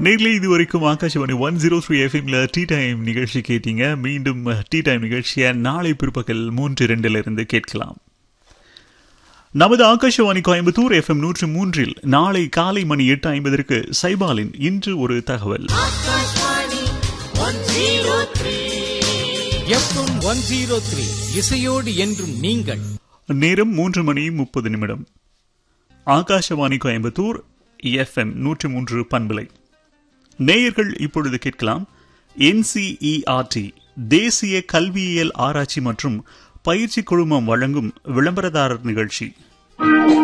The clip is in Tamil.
நேரில் இது வரைக்கும் ஆகாஷவாணி ஒன் ஜீரோ த்ரீ எஃப்எம்ல டீ டைம் நிகழ்ச்சி கேட்டீங்க மீண்டும் டீ டைம் நிகழ்ச்சியை நாளை பிற்பகல் மூன்று இரண்டுல இருந்து கேட்கலாம் நமது ஆகாஷவாணி கோயம்புத்தூர் எஃப்எம் நூற்று மூன்றில் நாளை காலை மணி எட்டு ஐம்பதற்கு சைபாலின் இன்று ஒரு தகவல் எஃப்எம் ஒன் ஜீரோ த்ரீ இசையோடு என்றும் நீங்கள் நேரம் மூன்று மணி முப்பது நிமிடம் ஆகாஷவாணி கோயம்புத்தூர் எஃப்எம் நூற்றி மூன்று பண்பலை நேயர்கள் இப்பொழுது கேட்கலாம் என்சிஇஆர்டி தேசிய கல்வியியல் ஆராய்ச்சி மற்றும் பயிற்சி குழுமம் வழங்கும் விளம்பரதாரர் நிகழ்ச்சி